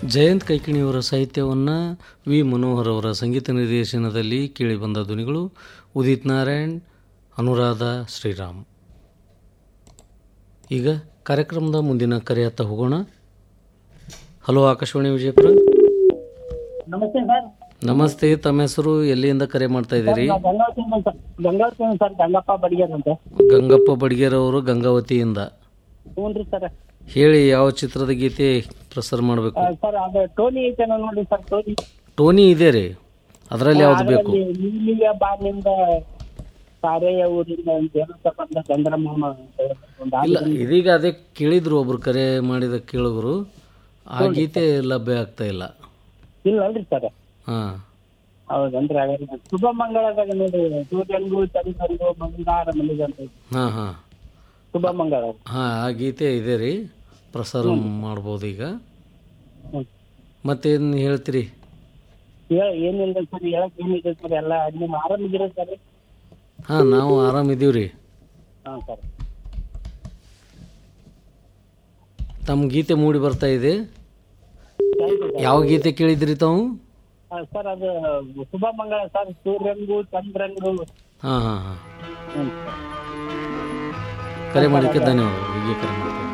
ಜಯಂತ್ ಕೈಕಿಣಿಯವರ ಸಾಹಿತ್ಯವನ್ನು ವಿ ಮನೋಹರ್ ಅವರ ಸಂಗೀತ ನಿರ್ದೇಶನದಲ್ಲಿ ಕೇಳಿಬಂದ ಧ್ವನಿಗಳು ಉದಿತ್ ನಾರಾಯಣ್ ಅನುರಾಧ ಶ್ರೀರಾಮ್ ಈಗ ಕಾರ್ಯಕ್ರಮದ ಮುಂದಿನ ಕರೆಯತ್ತ ಹೋಗೋಣ ಹಲೋ ಆಕಾಶವಾಣಿ ವಿಜಯಪುರ ನಮಸ್ತೆ ಸರ್ ನಮಸ್ತೆ ತಮ್ಮ ಹೆಸರು ಎಲ್ಲಿಂದ ಕರೆ ಮಾಡ್ತಾ ಇದ್ದೀರಿ ನಾವು ಗಂಗಾವತಿಯಿಂದ ಸರ್ ಗಂಗಾವತಿಯಿಂದ ಸರ್ ಗಂಗಪ್ಪ ಬಡಿಗೇರ್ ಅಂತ ಗಂಗಪ್ಪ ಬಡಿಗೇರ್ ಅವರು ಗಂಗಾವತಿಯಿಂದ ಹ್ಞೂ ರೀ ಸರ್ ಹೇಳಿ ಯಾವ ಚಿತ್ರದ ಗೀತೆ ಪ್ರಸಾರ ಮಾಡಬೇಕು ಸರ್ ಅದು ಟೋನಿ ಐತೇನೋ ನೋಡಿ ಸರ್ ಟೋನಿ ಟೋನಿ ಇದೆ ರೀ ಅದರಲ್ಲಿ ಯಾವ್ದು ಬೇಕು ಅದರಲ್ಲಿ ನೀಲಿಯ ಬಾನಿಂದ ಸಾರೆಯ ಊರಿಂದ ಅಂತ ಏನಂತ ಬಂದ ಚಂದ್ರಮ್ಮ ಅಂತ ಒಂದು ಇಲ್ಲ ಹಾಡು ಇದೀಗ ಅದೇ ಕೇಳಿದ್ರು ಒಬ್ರು ಕರೆ ಮಾಡಿದ ಕೇಳಿದ್ರು ಆ ಗೀತೆ ಲಭ್ಯ ಆಗ್ತಾ ಇಲ್ಲ ಇಲ್ಲ ಅಲ್ರಿ ಸರ್ ಹಾಂ ಹೌದನ್ರಿ ಹಾಗಾದ್ರೆ ಶುಭ ಮಂಗಳದಾಗ ನೋಡಿ ಸೂರ್ಯನ್ಗೂ ಚಂದ್ರನ್ಗೂ ಮಂಗಾರ ಮಲ್ಲಿಗಂತ ಹಾಂ ಹಾಂ ಶುಭ ಮಂಗಳ ಹಾಂ ಆ ಗೀತೆ ಇದೆ ರೀ ಪ್ರಸಾರ ಮಾಡ್ಬೋದು ಈಗ ಹ್ಞೂ ಮತ್ತೇನು ಹೇಳ್ತೀರಿ ಹೇಳ ಏನಿಲ್ಲ ಸರ್ ಹೇಳಕ್ ಏನಿದೆ ಸರ್ ಎಲ್ಲ ನಿಮ್ಮ ಆರಾಮಿದ್ದೀರ ಸರ್ ಹಾಂ ನಾವು ಆರಾಮಿದ್ದೀವಿ ರೀ ಹಾಂ ಸರ್ ತಮ್ಮ ಗೀತೆ ಮೂಡಿ ಬರ್ತಾ ಇದೆ ಥ್ಯಾಂಕ್ ಯು ಯಾವ ಗೀತೆ ಕೇಳಿದ್ರಿ ತಾವು ಸರ್ ಅದು ಶುಭ ಮಂಗಳ ಸರ್ ಸೂರ್ಯನ್ಗೂ ಚಂದ್ರನ್ಗೂ ಹಾಂ ಹಾಂ ಹಾಂ ಹ್ಞೂ ಕರೆ ಮಾಡೋಕ್ಕೆ ಧನ್ಯವಾದಗಳು ಹೀಗೆ ಕರೆ ಮಾಡಿ